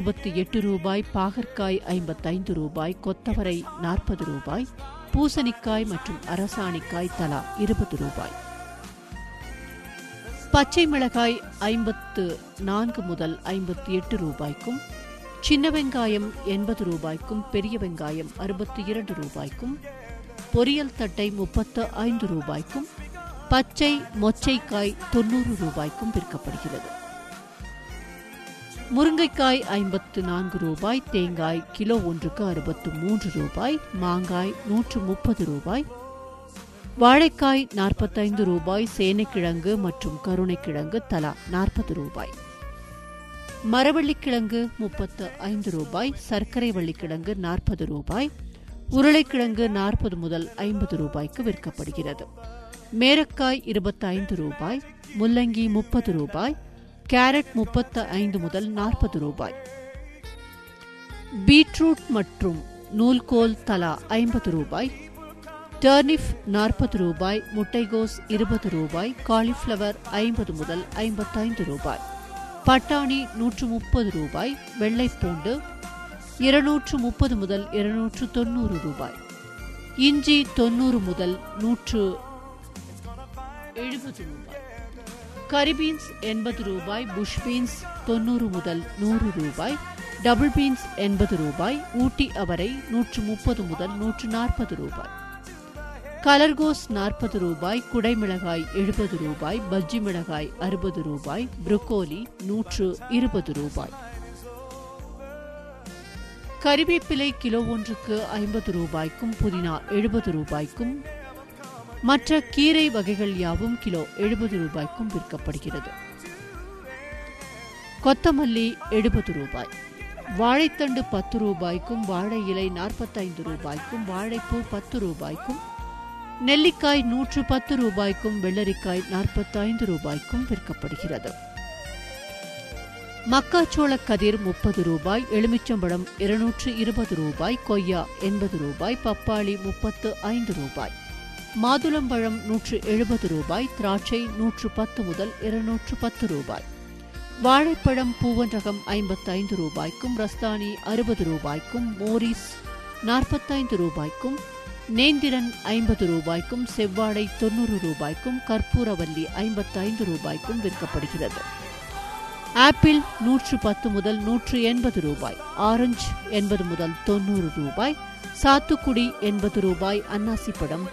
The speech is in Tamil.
இருபத்தி எட்டு ரூபாய் பாகற்காய் ஐம்பத்தைந்து ரூபாய் கொத்தவரை நாற்பது ரூபாய் பூசணிக்காய் மற்றும் அரசாணிக்காய் தலா இருபது ரூபாய் பச்சை மிளகாய் ஐம்பத்து நான்கு முதல் ஐம்பத்தி எட்டு ரூபாய்க்கும் சின்ன வெங்காயம் எண்பது ரூபாய்க்கும் பெரிய வெங்காயம் அறுபத்தி இரண்டு ரூபாய்க்கும் பொரியல் தட்டை முப்பத்து ஐந்து ரூபாய்க்கும் பச்சை மொச்சைக்காய் தொண்ணூறு ரூபாய்க்கும் விற்கப்படுகிறது முருங்கைக்காய் ஐம்பத்து நான்கு ரூபாய் தேங்காய் கிலோ ஒன்றுக்கு அறுபத்து மூன்று ரூபாய் மாங்காய் நூற்று முப்பது ரூபாய் வாழைக்காய் நாற்பத்தைந்து ரூபாய் சேனைக்கிழங்கு மற்றும் கருணைக்கிழங்கு தலா நாற்பது ரூபாய் மரவள்ளிக்கிழங்கு முப்பத்து ஐந்து ரூபாய் சர்க்கரை வள்ளிக்கிழங்கு நாற்பது ரூபாய் உருளைக்கிழங்கு நாற்பது முதல் ஐம்பது ரூபாய்க்கு விற்கப்படுகிறது மேரக்காய் இருபத்தைந்து ரூபாய் முள்ளங்கி முப்பது ரூபாய் கேரட் முப்பத்து ஐந்து முதல் நாற்பது ரூபாய் பீட்ரூட் மற்றும் நூல்கோல் தலா ஐம்பது ரூபாய் டர்னிப் நாற்பது ரூபாய் முட்டைகோஸ் இருபது ரூபாய் காலிஃப்ளவர் ஐம்பது முதல் ஐம்பத்தைந்து ரூபாய் பட்டாணி நூற்று முப்பது ரூபாய் வெள்ளைப்பூண்டு இருநூற்று முப்பது முதல் இருநூற்று தொண்ணூறு ரூபாய் இஞ்சி தொண்ணூறு முதல் நூற்று எழுபது ரூபாய் கரி பீன்ஸ் எண்பது ரூபாய் புஷ் பீன்ஸ் தொண்ணூறு முதல் நூறு ரூபாய் டபுள் பீன்ஸ் எண்பது ரூபாய் ஊட்டி அவரை நூற்று முப்பது முதல் நூற்று நாற்பது ரூபாய் கலர்கோஸ் நாற்பது ரூபாய் குடைமிளகாய் எழுபது ரூபாய் பஜ்ஜி மிளகாய் அறுபது ரூபாய் புரோக்கோலி நூற்று இருபது ரூபாய் கறிவேப்பிலை கிலோ ஒன்றுக்கு ஐம்பது ரூபாய்க்கும் புதினா எழுபது ரூபாய்க்கும் மற்ற கீரை வகைகள் யாவும் கிலோ எழுபது ரூபாய்க்கும் விற்கப்படுகிறது கொத்தமல்லி எழுபது ரூபாய் வாழைத்தண்டு பத்து ரூபாய்க்கும் வாழை இலை நாற்பத்தைந்து ரூபாய்க்கும் வாழைப்பூ பத்து ரூபாய்க்கும் நெல்லிக்காய் நூற்று பத்து ரூபாய்க்கும் வெள்ளரிக்காய் நாற்பத்தைந்து ரூபாய்க்கும் விற்கப்படுகிறது மக்காச்சோள கதிர் முப்பது ரூபாய் எலுமிச்சம்பழம் இருநூற்று இருபது ரூபாய் கொய்யா எண்பது ரூபாய் பப்பாளி முப்பத்து ஐந்து ரூபாய் மாதுளம்பழம் நூற்று எழுபது ரூபாய் திராட்சை நூற்று பத்து முதல் இருநூற்று பத்து ரூபாய் வாழைப்பழம் பூவன் ரகம் ஐம்பத்தைந்து ரூபாய்க்கும் ரஸ்தானி அறுபது ரூபாய்க்கும் மோரிஸ் நாற்பத்தைந்து ரூபாய்க்கும் நேந்திரன் ஐம்பது ரூபாய்க்கும் செவ்வாழை தொண்ணூறு ரூபாய்க்கும் கற்பூரவல்லி ஐம்பத்தைந்து ரூபாய்க்கும் விற்கப்படுகிறது ஆப்பிள் நூற்று பத்து முதல் நூற்று எண்பது ரூபாய் ஆரஞ்சு எண்பது முதல் தொண்ணூறு ரூபாய் சாத்துக்குடி எண்பது ரூபாய் அன்னாசி பழம்